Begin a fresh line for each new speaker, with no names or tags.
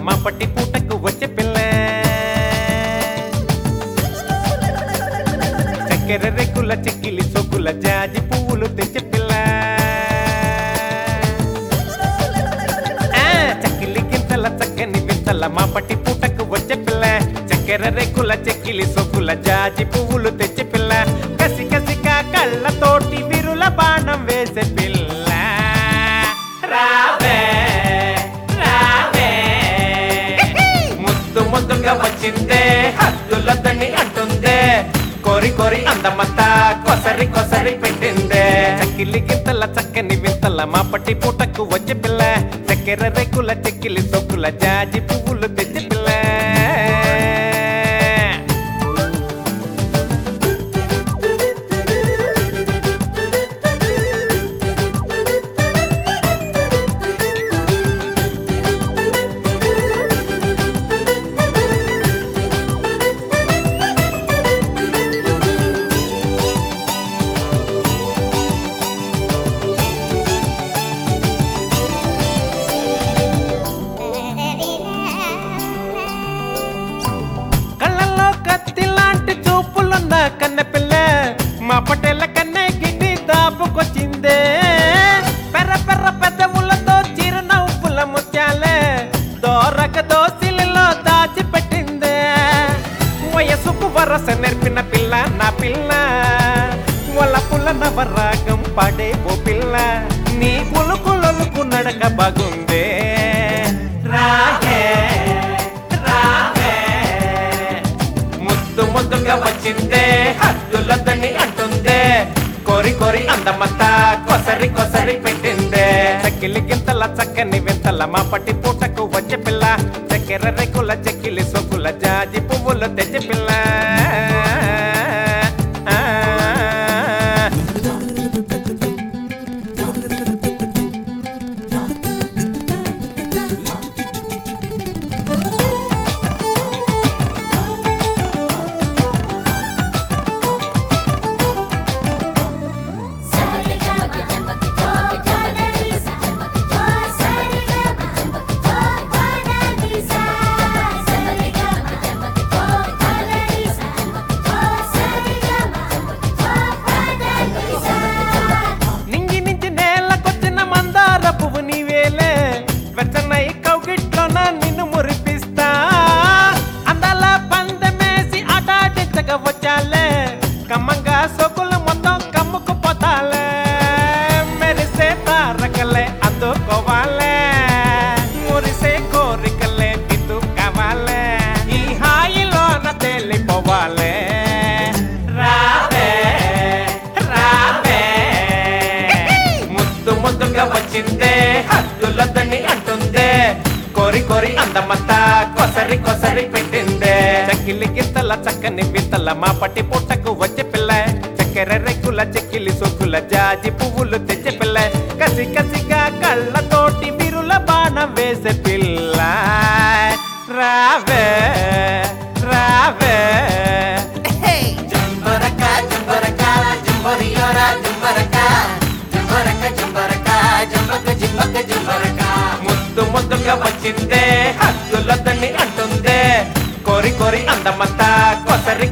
మా పట్టి పూటకు వచ్చే పిల్ల చక్కెర రెక్కుల చెక్కిలి సొక్కుల జాజి పువ్వులు తెచ్చే పిల్ల ఆ, చక్కిలి గింతల చక్కని వింతల మా పట్టి పూటకు వచ్చే పిల్ల చక్కెర రెక్కుల చెక్కిలి సొక్కుల జాజి పువ్వులు తెచ్చే పిల్ల కసి కసిగా కళ్ళతోటి విరుల బాణం వేసే పిల్ల రావే రావే ముద్దు ముద్దుగా వచ్చిందే హద్దులద్దని అంటుందే కోరి కోరి అందమంతా కొసరి కొసరి పెట్టిందే చక్కిలి గింతల చక్కని వింతల మా పట్టి పూటకు వచ్చే పిల్ల చక్కెర రేకుల చెక్కిలి సొక్కుల జాజి పువ్వులు తెచ్చి పిల్ల కళ్ళల్లో కత్తి లాంటి చూపులున్న కన్నెపిల్ల మా పటేల కన్నె గిడ్డి దాపుకొచ్చిందే పెర్ర పెర్ర పెద్దములతో చిరునవ్వుల ముత్యాలే దోరక దోసిలిలో దాచిపెట్టిందే వయసుకు వరస నేర్పిన పిల్ల నా పిల్ల వలపుల నవరాగం పడే ఓ పిల్ల నీ కులుకులొలుకు నడక బాగుందే రాయే రావే ముద్దు ముద్దుగా వచ్చిందే హద్దులద్దని అంటుందే కోరి కోరి అందమంతా కొసరి కొసరి పెట్టిందే చక్కిలి గింతల చక్కని వింతల మా పట్టి పూటకు వచ్చే పిల్ల చక్కెర రేకుల చెక్కిలి సొక్కుల జాజి పువ్వులు తెచ్చి పిల్ల ఆ. నింగి నుంచి నేలకొచ్చిన మందార పువ్వు నీవేలే వెచ్చనై కౌగిట్లోన నిన్ను మురిపిస్తా అందాల పందెమేసి ఆటాడించగా వచ్చాలే కమ్మంగా సొకులు మొత్తం కమ్ముకు పోతాలే మెరిసే తారకలే అందుకోవాలే మురిసే కోరికలే బిందు కావాలే ఈ హాయిలోన తేలిపోవాలే రావే రావే ముద్దు ముద్దుగా వచ్చిందే హద్దులద్దని అంటుందే కోరి కోరి అందమంతా కొసరి కొసరి పెట్టిందే చక్కిలి గింతల చక్కని వింతల మా పట్టి పుట్టకు వచ్చే పిల్ల చక్కెర రెక్కుల చెక్కిలి సొక్కుల జాజి పువ్వులు తెచ్చే పిల్ల కసి కసిగా కళ్ళతోటి విరుల బాణం వేసే పిల్ల రావే రావే
జంబరక జంబరక జంబరియోర జంబరక జంబరక జంబరక జంబక జింబక జంబరక
ముద్దు ముద్దుగా వచ్చిందే హద్దులద్దని అంటుందే కోరి కోరి అందమంతా కొసరి